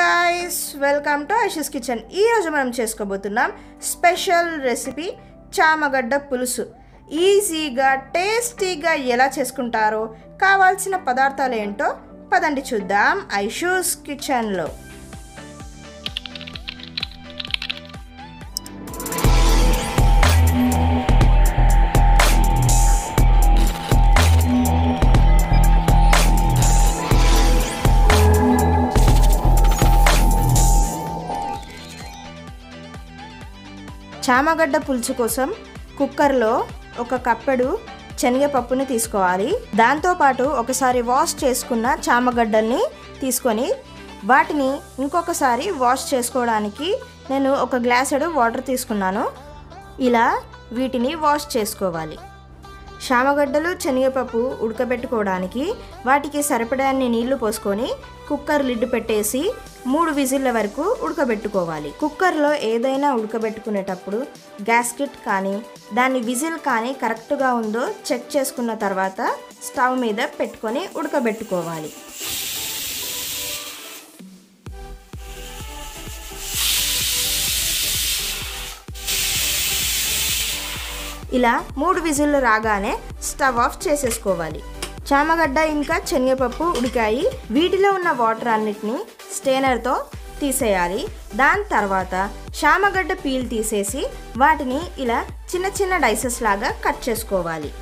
guys welcome to Aisha's kitchen ఈరోజు మనం చేసుకోబోతున్నాం స్పెషల్ రెసిపీ చామగడ్డ పులుసు ఈజీగా టేస్టీగా ఎలా చేసుకుంటారో కావాల్సిన పదార్థాలు ఏంటో పదండి చూద్దాం ఐషూస్ కిచెన్లో చామగడ్డ పులుసు కోసం కుక్కర్లో ఒక కప్పెడు శనగపప్పుని తీసుకోవాలి దాంతోపాటు ఒకసారి వాష్ చేసుకున్న చామగడ్డల్ని తీసుకొని వాటిని ఇంకొకసారి వాష్ చేసుకోవడానికి నేను ఒక గ్లాసెడు వాటర్ తీసుకున్నాను ఇలా వీటిని వాష్ చేసుకోవాలి చామగడ్డలు శనగపప్పు ఉడకబెట్టుకోవడానికి వాటికి సరిపడాన్ని నీళ్లు పోసుకొని కుక్కర్ లిడ్ పెట్టేసి మూడు విజిల్ల వరకు ఉడకబెట్టుకోవాలి కుక్కర్లో ఏదైనా ఉడకబెట్టుకునేటప్పుడు గ్యాస్కెట్ కానీ దాని విజిల్ కానీ కరెక్ట్గా ఉందో చెక్ చేసుకున్న తర్వాత స్టవ్ మీద పెట్టుకొని ఉడకబెట్టుకోవాలి ఇలా మూడు విజిల్లు రాగానే స్టవ్ ఆఫ్ చేసేసుకోవాలి చామగడ్డ ఇంకా శనగపప్పు ఉడికాయి వీటిలో ఉన్న వాటర్ అన్నిటిని స్టేనర్తో తీసేయాలి దాని తర్వాత చామగడ్డ పీల్ తీసేసి వాటిని ఇలా చిన్న చిన్న డైసెస్ లాగా కట్ చేసుకోవాలి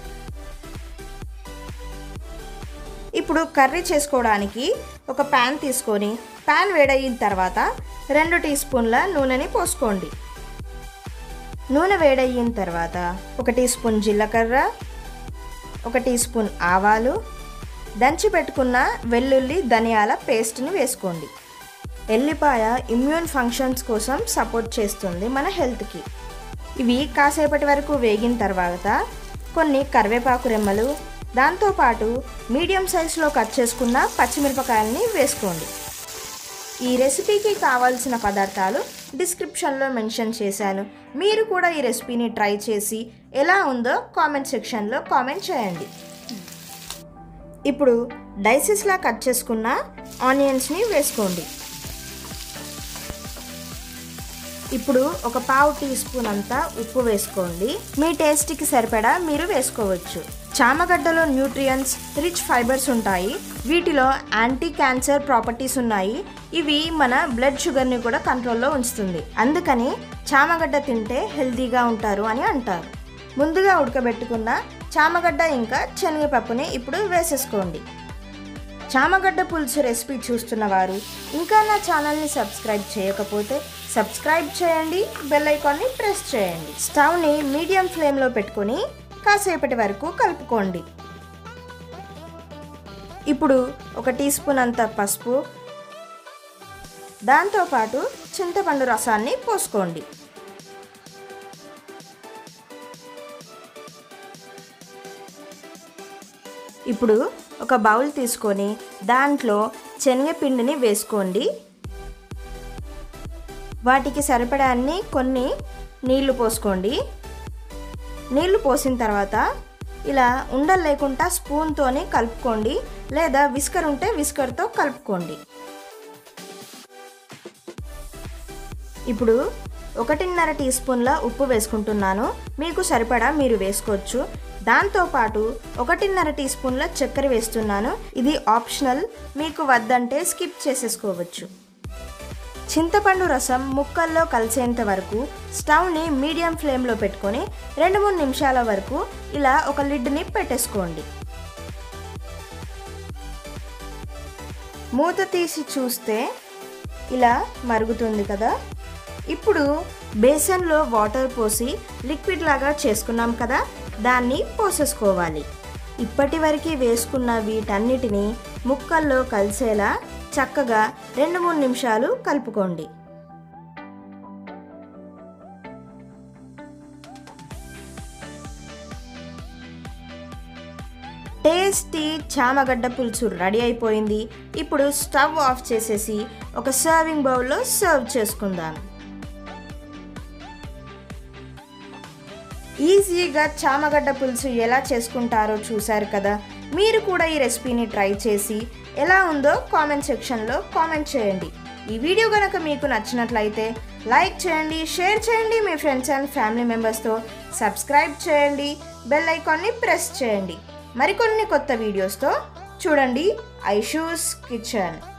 ఇప్పుడు కర్రీ చేసుకోవడానికి ఒక ప్యాన్ తీసుకొని ప్యాన్ వేడయిన తర్వాత రెండు టీ స్పూన్ల నూనెని పోసుకోండి నూనె వేడయిన తర్వాత ఒక టీ స్పూన్ జీలకర్ర ఒక టీ స్పూన్ ఆవాలు దంచి పెట్టుకున్న వెల్లుల్లి ధనియాల పేస్ట్ని వేసుకోండి ఎల్లిపాయ ఇమ్యూన్ ఫంక్షన్స్ కోసం సపోర్ట్ చేస్తుంది మన హెల్త్కి ఇవి కాసేపటి వరకు వేగిన తర్వాత కొన్ని కరివేపాకు రెమ్మలు దాంతోపాటు మీడియం సైజులో కట్ చేసుకున్న పచ్చిమిరపకాయలని వేసుకోండి ఈ రెసిపీకి కావాల్సిన పదార్థాలు డిస్క్రిప్షన్లో మెన్షన్ చేశాను మీరు కూడా ఈ రెసిపీని ట్రై చేసి ఎలా ఉందో కామెంట్ సెక్షన్లో కామెంట్ చేయండి ఇప్పుడు డైసెస్లా కట్ చేసుకున్న ఆనియన్స్ని వేసుకోండి ఇప్పుడు ఒక పావు టీ స్పూన్ అంతా ఉప్పు వేసుకోండి మీ టేస్ట్కి సరిపడా మీరు వేసుకోవచ్చు చామగడ్డలో న్యూట్రియన్స్ రిచ్ ఫైబర్స్ ఉంటాయి వీటిలో యాంటీ క్యాన్సర్ ప్రాపర్టీస్ ఉన్నాయి ఇవి మన బ్లడ్ షుగర్ని కూడా కంట్రోల్లో ఉంచుతుంది అందుకని చామగడ్డ తింటే హెల్తీగా ఉంటారు అని అంటారు ముందుగా ఉడకబెట్టుకున్న చామగడ్డ ఇంకా శనగపప్పుని ఇప్పుడు వేసేసుకోండి చామగడ్డ పులుసు రెసిపీ చూస్తున్న వారు ఇంకా నా ఛానల్ని సబ్స్క్రైబ్ చేయకపోతే సబ్స్క్రైబ్ చేయండి బెల్ ఐకాన్ని ప్రెస్ చేయండి స్టవ్ని మీడియం ఫ్లేమ్లో పెట్టుకొని కాసేపటి వరకు కలుపుకోండి ఇప్పుడు ఒక టీ స్పూన్ అంత పసుపు దాంతోపాటు చింతపండు రసాన్ని పోసుకోండి ఇప్పుడు ఒక బౌల్ తీసుకొని దాంట్లో శనగపిండిని వేసుకోండి వాటికి సరిపడాన్ని కొన్ని నీళ్లు పోసుకోండి నీళ్లు పోసిన తర్వాత ఇలా ఉండలు లేకుండా స్పూన్తోని కలుపుకోండి లేదా విస్కర్ ఉంటే విస్కర్తో కలుపుకోండి ఇప్పుడు ఒకటిన్నర టీ స్పూన్ల ఉప్పు వేసుకుంటున్నాను మీకు సరిపడా మీరు వేసుకోవచ్చు దాంతోపాటు ఒకటిన్నర టీ స్పూన్ల చక్కెర వేస్తున్నాను ఇది ఆప్షనల్ మీకు వద్దంటే స్కిప్ చేసేసుకోవచ్చు చింతపండు రసం ముక్కల్లో కలిసేంత వరకు స్టవ్ని మీడియం ఫ్లేమ్లో పెట్టుకొని రెండు మూడు నిమిషాల వరకు ఇలా ఒక లిడ్ని పెట్టేసుకోండి మూత తీసి చూస్తే ఇలా మరుగుతుంది కదా ఇప్పుడు బేసన్లో వాటర్ పోసి లిక్విడ్ లాగా చేసుకున్నాం కదా దాన్ని పోసేసుకోవాలి ఇప్పటి వరకు వేసుకున్న వీటన్నిటిని ముక్కల్లో కలిసేలా చక్కగా రెండు మూడు నిమిషాలు కలుపుకోండి టేస్టీ చామగడ్డ పులుసు రెడీ అయిపోయింది ఇప్పుడు స్టవ్ ఆఫ్ చేసేసి ఒక సర్వింగ్ బౌల్లో సర్వ్ చేసుకుందాం ఈజీగా చామగడ్డ పులుసు ఎలా చేసుకుంటారో చూశారు కదా మీరు కూడా ఈ రెసిపీని ట్రై చేసి ఎలా ఉందో కామెంట్ సెక్షన్లో కామెంట్ చేయండి ఈ వీడియో కనుక మీకు నచ్చినట్లయితే లైక్ చేయండి షేర్ చేయండి మీ ఫ్రెండ్స్ అండ్ ఫ్యామిలీ మెంబర్స్తో సబ్స్క్రైబ్ చేయండి బెల్ ఐకాన్ని ప్రెస్ చేయండి మరికొన్ని కొత్త వీడియోస్తో చూడండి ఐషూస్ కిచెన్